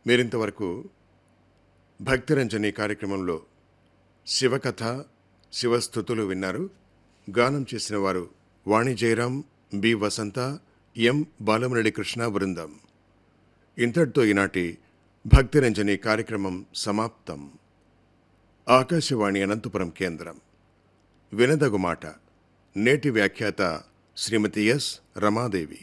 మీరింతవరకు భక్తిరంజని కార్యక్రమంలో శివకథ శివస్థుతులు విన్నారు గానం చేసిన వారు వాణి జయరాం బి వసంత ఎం బాలమురళి కృష్ణ బృందం ఇంతటితో ఈనాటి భక్తిరంజని కార్యక్రమం సమాప్తం ఆకాశవాణి అనంతపురం కేంద్రం వినదగు మాట నేటి వ్యాఖ్యాత శ్రీమతి ఎస్ రమాదేవి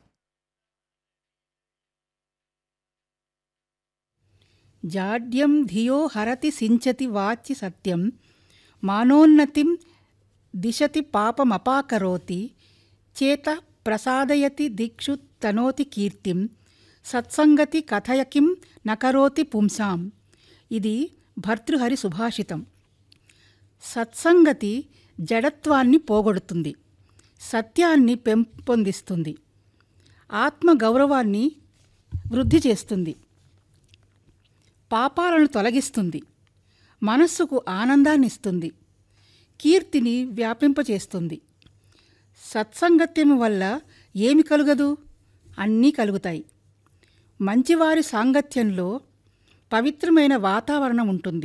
జాడ్యం ధియో హరతి సించతి వాచి సత్యం మానోన్నతిం దిశతి పాపమపాకరోతి చేత ప్రసాదయతి దిక్షు తనోతి కీర్తిం సత్సంగతి కథయకిం నకరోతి పుంసాం ఇది భర్తృహరి సుభాషితం సత్సంగతి జడత్వాన్ని పోగొడుతుంది సత్యాన్ని పెంపొందిస్తుంది ఆత్మ గౌరవాన్ని వృద్ధి చేస్తుంది పాపాలను తొలగిస్తుంది మనస్సుకు ఆనందాన్నిస్తుంది కీర్తిని వ్యాపింపచేస్తుంది సత్సంగత్యము వల్ల ఏమి కలుగదు అన్నీ కలుగుతాయి మంచివారి సాంగత్యంలో పవిత్రమైన వాతావరణం ఉంటుంది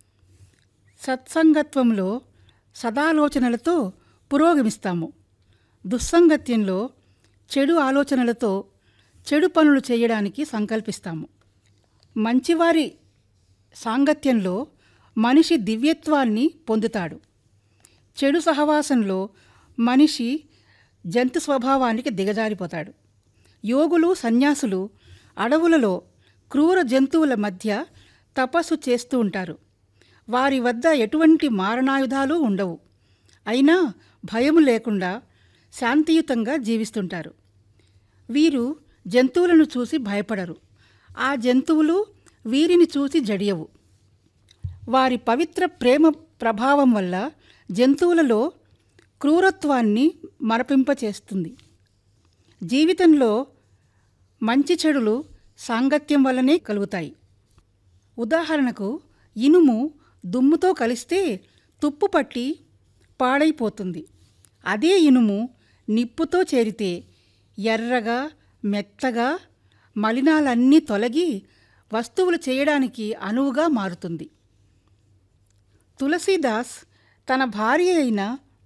సత్సంగత్వంలో సదాలోచనలతో పురోగమిస్తాము దుస్సంగత్యంలో చెడు ఆలోచనలతో చెడు పనులు చేయడానికి సంకల్పిస్తాము మంచివారి సాంగత్యంలో మనిషి దివ్యత్వాన్ని పొందుతాడు చెడు సహవాసంలో మనిషి జంతు స్వభావానికి దిగజారిపోతాడు యోగులు సన్యాసులు అడవులలో క్రూర జంతువుల మధ్య తపస్సు చేస్తూ ఉంటారు వారి వద్ద ఎటువంటి మారణాయుధాలు ఉండవు అయినా భయం లేకుండా శాంతియుతంగా జీవిస్తుంటారు వీరు జంతువులను చూసి భయపడరు ఆ జంతువులు వీరిని చూసి జడియవు వారి పవిత్ర ప్రేమ ప్రభావం వల్ల జంతువులలో క్రూరత్వాన్ని మరపింపచేస్తుంది జీవితంలో మంచి చెడులు సాంగత్యం వల్లనే కలుగుతాయి ఉదాహరణకు ఇనుము దుమ్ముతో కలిస్తే తుప్పు పట్టి పాడైపోతుంది అదే ఇనుము నిప్పుతో చేరితే ఎర్రగా మెత్తగా మలినాలన్నీ తొలగి వస్తువులు చేయడానికి అనువుగా మారుతుంది తులసీదాస్ తన భార్య అయిన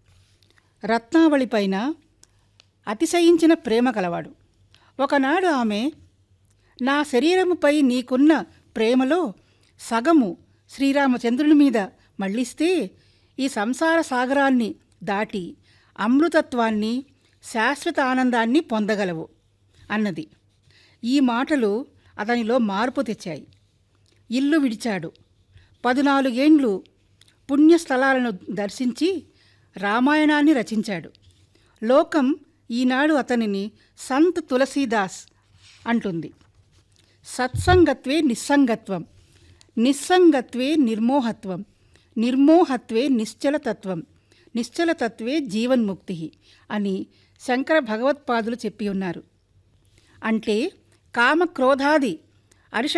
రత్నావళిపైన అతిశయించిన ప్రేమ కలవాడు ఒకనాడు ఆమె నా శరీరముపై నీకున్న ప్రేమలో సగము శ్రీరామచంద్రుని మీద మళ్ళిస్తే ఈ సంసార సాగరాన్ని దాటి అమృతత్వాన్ని శాశ్వత ఆనందాన్ని పొందగలవు అన్నది ఈ మాటలు అతనిలో మార్పు తెచ్చాయి ఇల్లు విడిచాడు పదునాలుగేండ్లు పుణ్యస్థలాలను దర్శించి రామాయణాన్ని రచించాడు లోకం ఈనాడు అతనిని సంత్ తులసీదాస్ అంటుంది సత్సంగత్వే నిస్సంగత్వం నిస్సంగత్వే నిర్మోహత్వం నిర్మోహత్వే నిశ్చలతత్వం నిశ్చలతత్వే జీవన్ముక్తి అని శంకర భగవత్పాదులు చెప్పి ఉన్నారు అంటే కామక్రోధాది అరిష